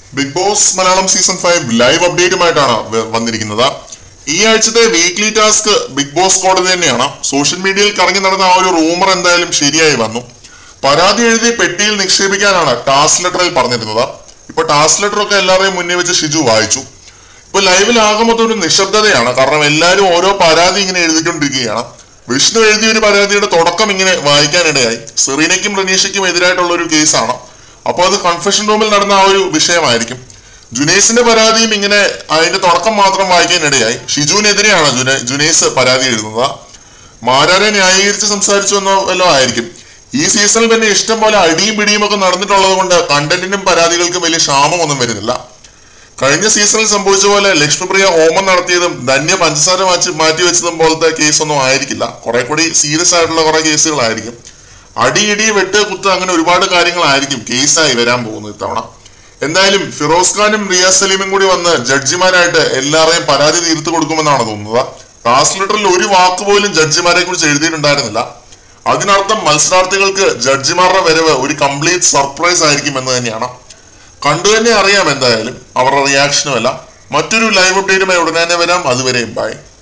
big Boss Malayalam season five live അപ്ഡേറ്റുമായിട്ടാണ് വ- വന്നിരിക്കുന്നത് ഈ ആഴ്ചത്തെ വീക്ക്ലി ടാസ്ക് ബിഗ് ബോസ് കോടതി തന്നെയാണ് സോഷ്യൽ മീഡിയയിൽ കറങ്ങി നടന്ന ആ ഒരു റൂമർ എന്തായാലും ശരിയായി വന്നു പരാതി എഴുതി പെട്ടിയിൽ നിക്ഷേപിക്കാനാണ് ടാസ്ക് ലെറ്ററിൽ പറഞ്ഞിരുന്നത് ഇപ്പൊ ടാസ്ക് ലെറ്റർ ഒക്കെ എല്ലാവരെയും മുന്നിൽ വെച്ച് ഷിജു വായിച്ചു ഇപ്പൊ ലൈവിൽ ആകെ മൊത്തം ഒരു നിശബ്ദതയാണ് കാരണം എല്ലാവരും ഓരോ പരാതി ഇങ്ങനെ എഴുതിക്കൊണ്ടിരിക്കുകയാണ് വിഷ്ണു എഴുതിയ ഒരു പരാതിയുടെ തുടക്കം ഇങ്ങനെ വായിക്കാനിടയായി സെറീനയ്ക്കും റനീഷയ്ക്കും എതിരായിട്ടുള്ള ഒരു കേസാണ് അപ്പോൾ അത് കൺഫെഷൻ റൂമിൽ നടന്ന ആ ഒരു വിഷയമായിരിക്കും ജുനൈസിന്റെ പരാതിയും ഇങ്ങനെ അതിന്റെ തുടക്കം മാത്രം വായിക്കാനിടയായി ഷിജുവിനെതിരെയാണ് ജുന ജുനൈസ് പരാതി എഴുതുന്നത് മാരാരെ ന്യായീകരിച്ച് സംസാരിച്ചു എന്നോ വല്ലോ ആയിരിക്കും ഈ സീസണിൽ തന്നെ ഇഷ്ടം പോലെ അടിയും പിടിയും ഒക്കെ നടന്നിട്ടുള്ളത് കൊണ്ട് കണ്ടന്റിനും പരാതികൾക്കും വലിയ ക്ഷാമമൊന്നും വരുന്നില്ല കഴിഞ്ഞ സീസണിൽ സംഭവിച്ച പോലെ ലക്ഷ്മിപ്രിയ ഹോമം നടത്തിയതും ധന്യ പഞ്ചസാര മാറ്റി മാറ്റി വെച്ചതും പോലത്തെ കേസൊന്നും ആയിരിക്കില്ല കുറെ കൂടി സീരിയസ് ആയിട്ടുള്ള കുറെ കേസുകളായിരിക്കും അടി ഇടി വെട്ട് കുത്ത് അങ്ങനെ ഒരുപാട് കാര്യങ്ങളായിരിക്കും കേസായി വരാൻ പോകുന്നത് ഇത്തവണ എന്തായാലും ഫിറോസ് ഖാനും റിയാസ് സലീമും കൂടി വന്ന് ജഡ്ജിമാരായിട്ട് എല്ലാവരെയും പരാതി തീർത്തു കൊടുക്കുമെന്നാണ് തോന്നുന്നത് ടാസ്ക് ലെറ്ററിൽ ഒരു വാക്ക് പോലും ജഡ്ജിമാരെ കുറിച്ച് എഴുതിയിട്ടുണ്ടായിരുന്നില്ല അതിനർത്ഥം മത്സരാർത്ഥികൾക്ക് ജഡ്ജിമാരുടെ വരവ് ഒരു കംപ്ലീറ്റ് സർപ്രൈസ് ആയിരിക്കും എന്ന് തന്നെയാണ് കണ്ടു തന്നെ അറിയാം എന്തായാലും അവരുടെ റിയാക്ഷനും അല്ല മറ്റൊരു ലൈവ് അപ്ഡേറ്റുമായി ഉടനെ തന്നെ വരാം അതുവരെയും ബൈ